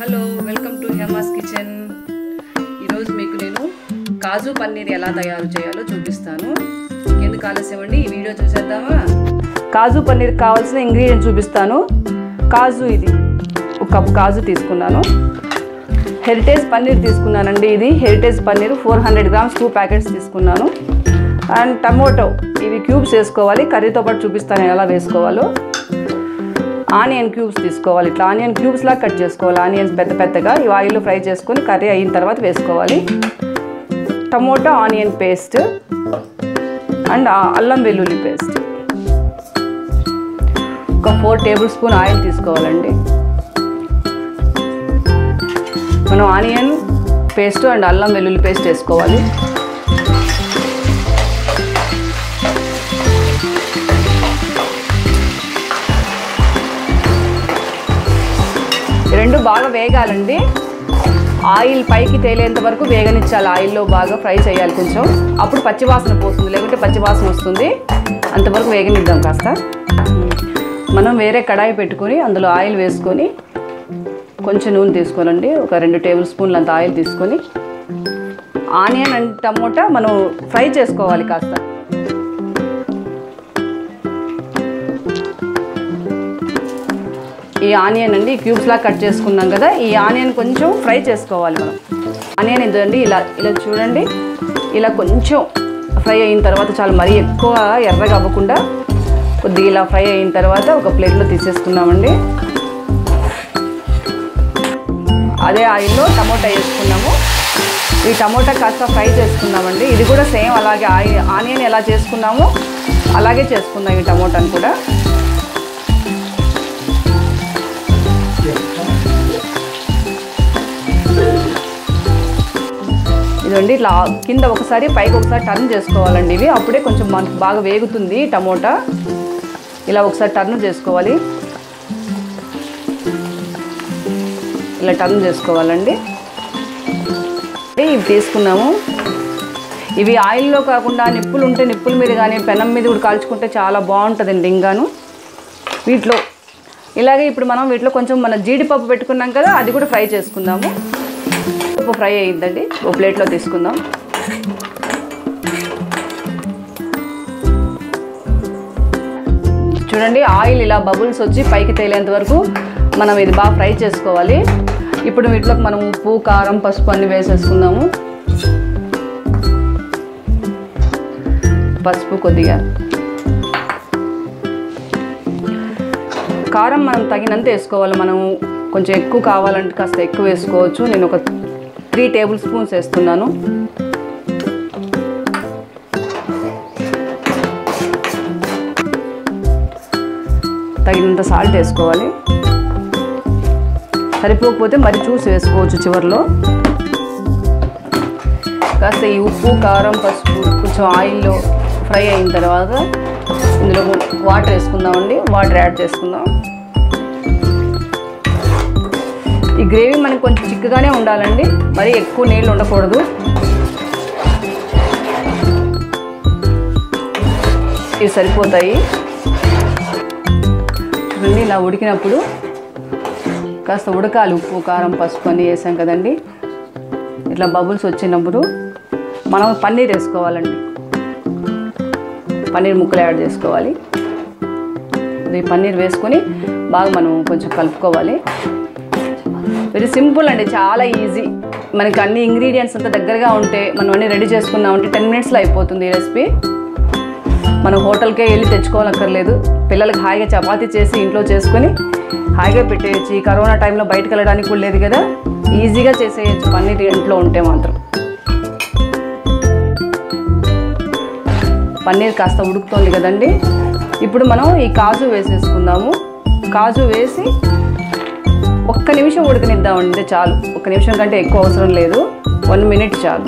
hello welcome to Hema's kitchen ఈరోజు మీకు నేను కాజు పన్నీర్ ఎలా తయారు చేయాలో చూపిస్తాను ఎందుకు ఆలస్యం అండి ఈ వీడియో చూసేద్దామా కాజు పన్నీర్ కావాల్సిన ఇంగ్రీడియంట్ చూపిస్తాను కాజు ఇది ఒక కప్ కాజు తీసుకున్నాను హెరిటేజ్ పన్నీర్ తీసుకున్నానండి ఇది heritage paneer four hundred grams two packets తీసుకున్నాను అండ్ టమోటో ఇవి క్యూబ్స్ వేసుకోవాలి కర్రీతో పాటు చూపిస్తాను ఎలా వేసుకోవాలో ఆనియన్ క్యూబ్స్ తీసుకోవాలి ఇట్లా ఆనియన్ క్యూబ్స్ లాగా కట్ చేసుకోవాలి ఆనియన్స్ పెద్ద పెద్దగా ఈ ఆయిల్లో ఫ్రై చేసుకొని కర్రీ అయిన తర్వాత వేసుకోవాలి టమోటా ఆనియన్ పేస్ట్ అండ్ అల్లం వెల్లుల్లి పేస్ట్ ఒక ఫోర్ టేబుల్ స్పూన్ ఆయిల్ తీసుకోవాలండి మనం ఆనియన్ పేస్ట్ అండ్ అల్లం వెల్లుల్లి పేస్ట్ వేసుకోవాలి రెండు బాగా వేగాలండి ఆయిల్ పైకి తేలేంత వరకు వేగనిచ్చాలి ఆయిల్లో బాగా ఫ్రై చేయాలి కొంచెం అప్పుడు పచ్చివాసన పోతుంది లేకుంటే పచ్చివాసన వస్తుంది అంతవరకు వేగనిద్దాం కాస్త మనం వేరే కడాయి పెట్టుకొని అందులో ఆయిల్ వేసుకొని కొంచెం నూనె తీసుకోనండి ఒక రెండు టేబుల్ స్పూన్లు అంత ఆయిల్ తీసుకొని ఆనియన్ అండ్ టమోటా మనం ఫ్రై చేసుకోవాలి కాస్త ఈ ఆనియన్ అండి క్యూబ్స్ లా కట్ చేసుకున్నాం కదా ఈ ఆనియన్ కొంచెం ఫ్రై చేసుకోవాలి మనం ఆనియన్ ఇదండి ఇలా ఇలా చూడండి ఇలా కొంచెం ఫ్రై అయిన తర్వాత చాలా మరీ ఎక్కువ ఎర్రగా అవ్వకుండా కొద్దిగా ఇలా ఫ్రై అయిన తర్వాత ఒక ప్లేట్లో తీసేసుకున్నామండి అదే ఆయిల్లో టమోటా వేసుకున్నాము ఈ టమోటా కాస్త ఫ్రై చేసుకున్నామండి ఇది కూడా సేమ్ అలాగే ఆయి ఆనియన్ ఎలా చేసుకున్నామో అలాగే చేసుకున్నాం ఈ టమోటాను కూడా ఇదండి ఇట్లా కింద ఒకసారి పైకి ఒకసారి టర్న్ చేసుకోవాలండి ఇవి అప్పుడే కొంచెం మనకు బాగా వేగుతుంది టమోటా ఇలా ఒకసారి టర్న్ చేసుకోవాలి ఇలా టర్న్ చేసుకోవాలండి ఇవి తీసుకున్నాము ఇవి ఆయిల్లో కాకుండా నిప్పులు ఉంటే నిప్పుల మీద కానీ పెనం మీద కూడా కాల్చుకుంటే చాలా బాగుంటుందండి ఇంకాను వీటిలో ఇలాగే ఇప్పుడు మనం వీటిలో కొంచెం మన జీడిపప్పు పెట్టుకున్నాం కదా అది కూడా ఫ్రై చేసుకుందాము పప్పు ఫ్రై అయ్యిందండి ఓ ప్లేట్లో తీసుకుందాం చూడండి ఆయిల్ ఇలా బబుల్స్ వచ్చి పైకి తేలేంత వరకు మనం ఇది బాగా ఫ్రై చేసుకోవాలి ఇప్పుడు వీటిలోకి మనం ఉప్పు కారం పసుపు అన్ని వేసేసుకుందాము పసుపు కొద్దిగా కారం మనం తగినంత వేసుకోవాలి మనం కొంచెం ఎక్కువ కావాలంటే కాస్త ఎక్కువ వేసుకోవచ్చు నేను ఒక త్రీ టేబుల్ స్పూన్స్ వేస్తున్నాను తగినంత సాల్ట్ వేసుకోవాలి సరిపోకపోతే మరి చూసి వేసుకోవచ్చు చివరిలో కాస్త ఈ ఉప్పు కారం పసుపు కొంచెం ఆయిల్లో ఫ్రై అయిన తర్వాత ఇందులో వాటర్ వేసుకుందామండి వాటర్ యాడ్ చేసుకుందాం ఈ గ్రేవీ మనకి కొంచెం చిక్కగానే ఉండాలండి మరీ ఎక్కువ నీళ్ళు ఉండకూడదు ఇవి సరిపోతాయి చూడండి ఇలా ఉడికినప్పుడు కాస్త ఉడకాలి ఉప్పు కారం పసుపు అన్నీ వేసాం కదండి ఇట్లా బబుల్స్ వచ్చినప్పుడు మనం పన్నీర్ వేసుకోవాలండి పన్నీర్ ముక్కలు యాడ్ చేసుకోవాలి ఈ పన్నీర్ వేసుకొని బాగా మనం కొంచెం కలుపుకోవాలి వెరీ సింపుల్ అండి చాలా ఈజీ మనకి అన్ని ఇంగ్రీడియంట్స్ అంతా దగ్గరగా ఉంటే మనం అన్ని రెడీ చేసుకున్నామంటే టెన్ మినిట్స్లో అయిపోతుంది ఈ రెసిపీ మనం హోటల్కే వెళ్ళి తెచ్చుకోవాలక్కర్లేదు పిల్లలకి హాయిగా చపాతీ చేసి ఇంట్లో చేసుకొని హాయిగా పెట్టేయచ్చు ఈ కరోనా టైంలో బయటకు వెళ్ళడానికి కూడా లేదు కదా ఈజీగా చేసేయచ్చు పన్నీర్ ఇంట్లో ఉంటే మాత్రం పన్నీర్ కాస్త ఉడుకుతోంది కదండి ఇప్పుడు మనం ఈ కాజు వేసేసుకుందాము కాజు వేసి ఒక్క నిమిషం ఉడకనిద్దామండి చాలు ఒక్క నిమిషం కంటే ఎక్కువ అవసరం లేదు వన్ మినిట్ చాలు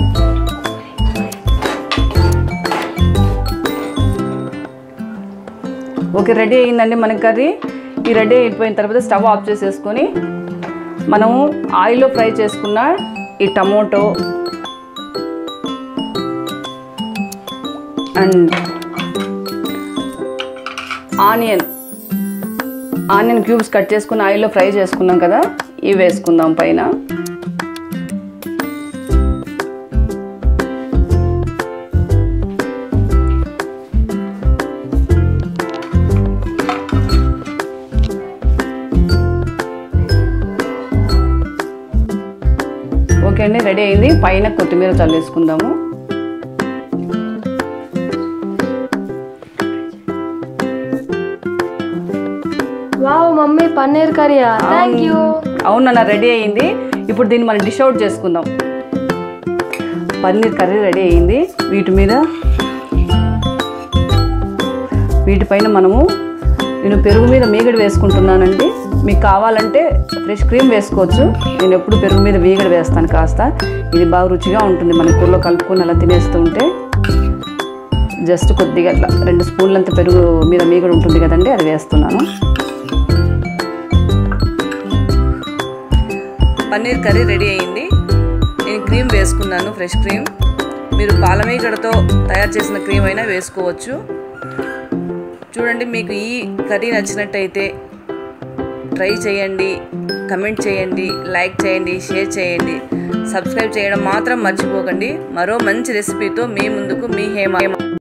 ఓకే రెడీ అయిందండి మన కర్రీ ఈ రెడీ అయిపోయిన తర్వాత స్టవ్ ఆఫ్ చేసేసుకొని మనము ఆయిల్లో ఫ్రై చేసుకున్న ఈ tomato and onion onion cubes cut చేసుకుని ఆయిల్లో ఫ్రై చేసుకున్నాం కదా ఇవి వేసుకుందాం పైన ఓకే అండి రెడీ అయింది పైన కొత్తిమీర చల్లేసుకుందాము వావ్ మమ్మీ పన్నీర్ కర్రీయా థ్యాంక్ యూ అవునన్న రెడీ అయింది ఇప్పుడు దీన్ని మనం డిష్ అవుట్ చేసుకుందాం పన్నీర్ కర్రీ రెడీ అయింది వీటి మీద వీటిపైన మనము నేను పెరుగు మీద మీగడ వేసుకుంటున్నానండి మీకు కావాలంటే ఫ్రెష్ క్రీమ్ వేసుకోవచ్చు నేను ఎప్పుడు పెరుగు మీద మీగడ వేస్తాను కాస్త ఇది బాగా రుచిగా ఉంటుంది మన కూరలో కలుపుకొని అలా తినేస్తూ ఉంటే జస్ట్ కొద్దిగా అట్లా రెండు స్పూన్లంత పెరుగు మీద మీగడ ఉంటుంది కదండి అది వేస్తున్నాను పన్నీర్ కర్రీ రెడీ అయింది నేను క్రీమ్ వేసుకున్నాను ఫ్రెష్ క్రీమ్ మీరు పాలమీగడతో తయారు చేసిన క్రీమ్ అయినా వేసుకోవచ్చు చూడండి మీకు ఈ కర్రీ నచ్చినట్టయితే ట్రై చేయండి కమెంట్ చేయండి లైక్ చేయండి షేర్ చేయండి సబ్స్క్రైబ్ చేయడం మాత్రం మర్చిపోకండి మరో మంచి రెసిపీతో మీ ముందుకు మీ హేమ